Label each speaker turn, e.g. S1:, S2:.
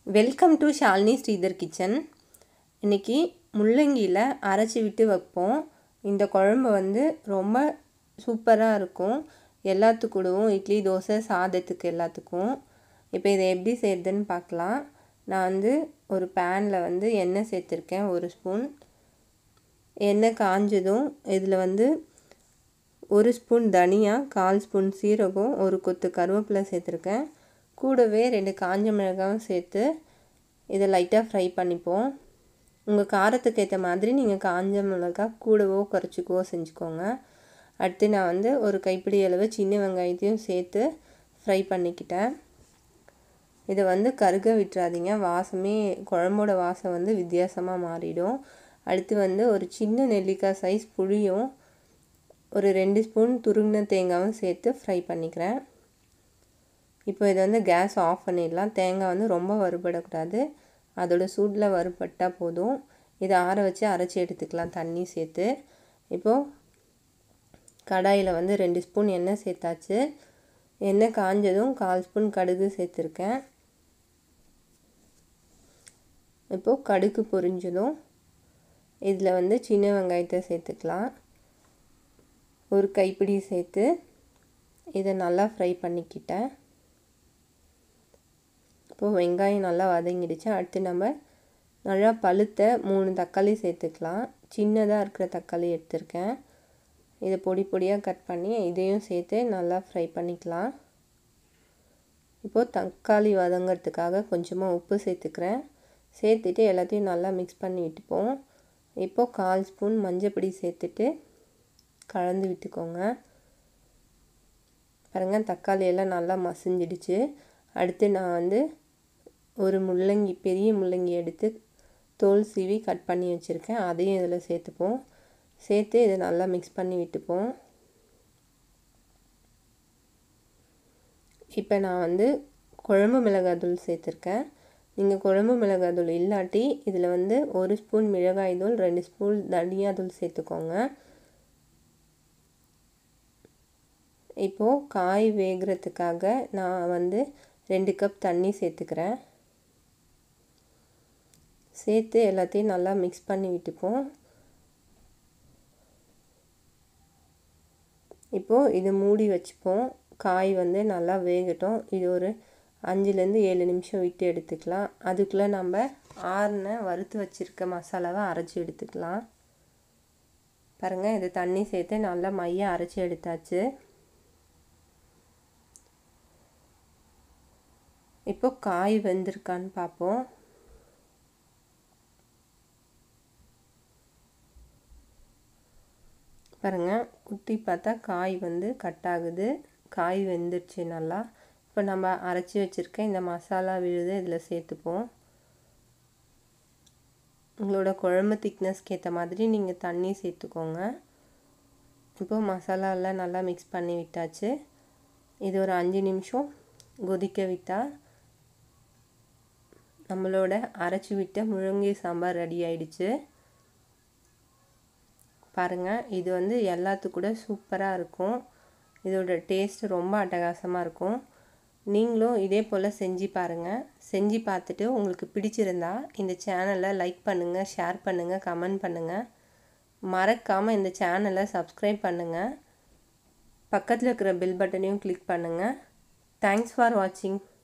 S1: welcome to Shalini Sridhar kitchen இன்றைக்கி முள்ளங்கியில் அரைச்சி விட்டு வைப்போம் இந்த குழம்பு வந்து ரொம்ப சூப்பராக இருக்கும் எல்லாத்துக்கூடவும் இட்லி தோசை சாதத்துக்கு எல்லாத்துக்கும் இப்போ இதை எப்படி செய்கிறதுன்னு பார்க்கலாம் நான் வந்து ஒரு பேனில் வந்து எண்ணெய் சேர்த்துருக்கேன் ஒரு ஸ்பூன் எண்ணெய் காஞ்சதும் இதில் வந்து ஒரு ஸ்பூன் தனியா கால் ஸ்பூன் சீரகம் ஒரு கொத்து கருவேப்பிலை சேர்த்துருக்கேன் கூடவே ரெண்டு காஞ்ச மிளகாயும் சேர்த்து இதை லைட்டாக ஃப்ரை பண்ணிப்போம் உங்கள் காரத்துக்கு ஏற்ற மாதிரி நீங்கள் காஞ்ச மிளகா கூடவோ குறைச்சிக்கவோ செஞ்சுக்கோங்க அடுத்து நான் வந்து ஒரு கைப்பிடி அளவு சின்ன வெங்காயத்தையும் சேர்த்து ஃப்ரை பண்ணிக்கிட்டேன் இதை வந்து கருக விட்டுறாதீங்க வாசமே குழம்போட வாசம் வந்து வித்தியாசமாக மாறிடும் அடுத்து வந்து ஒரு சின்ன நெல்லிக்காய் சைஸ் புளியும் ஒரு ரெண்டு ஸ்பூன் துருங்கின தேங்காயும் சேர்த்து ஃப்ரை பண்ணிக்கிறேன் இப்போ இதை வந்து கேஸ் ஆஃப் பண்ணிடலாம் தேங்காய் வந்து ரொம்ப வறுபடக்கூடாது அதோட சூடில் வறுபட்டால் போதும் இதை ஆற வச்சு அரைச்சி எடுத்துக்கலாம் தண்ணி சேர்த்து இப்போது கடாயில் வந்து ரெண்டு ஸ்பூன் எண்ணெய் சேர்த்தாச்சு எண்ணெய் காஞ்சதும் கால் ஸ்பூன் கடுகு சேர்த்துருக்கேன் இப்போது கடுகு பொரிஞ்சதும் இதில் வந்து சின்ன வெங்காயத்தை சேர்த்துக்கலாம் ஒரு கைப்பிடி சேர்த்து இதை நல்லா ஃப்ரை பண்ணிக்கிட்டேன் இப்போது வெங்காயம் நல்லா வதங்கிடுச்சு அடுத்து நம்ம நல்லா பழுத்த மூணு தக்காளி சேர்த்துக்கலாம் சின்னதாக இருக்கிற தக்காளி எடுத்திருக்கேன் இதை பொடி பொடியாக கட் பண்ணி இதையும் சேர்த்து நல்லா ஃப்ரை பண்ணிக்கலாம் இப்போது தக்காளி வதங்கிறதுக்காக கொஞ்சமாக உப்பு சேர்த்துக்கிறேன் சேர்த்துட்டு எல்லாத்தையும் நல்லா மிக்ஸ் பண்ணி விட்டுப்போம் இப்போது கால் ஸ்பூன் மஞ்சப்பொடி சேர்த்துட்டு கலந்து விட்டுக்கோங்க பாருங்கள் தக்காளி எல்லாம் நல்லா மசிஞ்சிடுச்சு அடுத்து நான் வந்து ஒரு முள்ளங்கி பெரிய முள்ளங்கி எடுத்து தோல் சீவி கட் பண்ணி வச்சுருக்கேன் அதையும் இதில் சேர்த்துப்போம் சேர்த்து இதை நல்லா மிக்ஸ் பண்ணி விட்டுப்போம் இப்போ நான் வந்து குழம்பு மிளகாய்த்தூள் சேர்த்துருக்கேன் நீங்கள் குழம்பு மிளகாய்த்தூள் இல்லாட்டி இதில் வந்து ஒரு ஸ்பூன் மிளகாய் தூள் ரெண்டு ஸ்பூன் தனியாத்தூள் சேர்த்துக்கோங்க இப்போது காய் வேகிறதுக்காக நான் வந்து ரெண்டு கப் தண்ணி சேர்த்துக்கிறேன் சேர்த்து எல்லாத்தையும் நல்லா மிக்ஸ் பண்ணி விட்டுப்போம் இப்போது இது மூடி வச்சுப்போம் காய் வந்து நல்லா வேகட்டும் இது ஒரு அஞ்சுலேருந்து ஏழு நிமிஷம் விட்டு எடுத்துக்கலாம் அதுக்குள்ளே நம்ம ஆறுன வறுத்து வச்சுருக்க மசாலாவை அரைச்சி எடுத்துக்கலாம் பாருங்கள் இது தண்ணி சேர்த்து நல்லா மையம் அரைச்சி எடுத்தாச்சு இப்போ காய் வெந்திருக்கான்னு பார்ப்போம் பாருங்கள் குத்தி பார்த்தா காய் வந்து கட் ஆகுது காய் வெந்துருச்சு நல்லா இப்போ நம்ம அரைச்சி வச்சுருக்க இந்த மசாலா விழுது இதில் சேர்த்துப்போம் உங்களோட குழம்பு திக்னஸ்க்கு ஏற்ற மாதிரி நீங்கள் தண்ணி சேர்த்துக்கோங்க இப்போது மசாலாலாம் நல்லா மிக்ஸ் பண்ணி விட்டாச்சு இது ஒரு அஞ்சு நிமிஷம் கொதிக்க விட்டால் நம்மளோட அரைச்சி விட்ட முழங்கி சாம்பார் ரெடி ஆயிடுச்சு பாருங்கள் இது வந்து எல்லாத்துக்கூட சூப்பராக இருக்கும் இதோட டேஸ்ட் ரொம்ப அட்டகாசமாக இருக்கும் நீங்களும் இதே போல் செஞ்சு பாருங்கள் செஞ்சு பார்த்துட்டு உங்களுக்கு பிடிச்சிருந்தா இந்த சேனலை லைக் பண்ணுங்கள் ஷேர் பண்ணுங்கள் கமெண்ட் பண்ணுங்கள் மறக்காமல் இந்த சேனலை சப்ஸ்கிரைப் பண்ணுங்கள் பக்கத்தில் இருக்கிற பெல் பட்டனையும் கிளிக் பண்ணுங்கள் தேங்க்ஸ் ஃபார் வாட்சிங்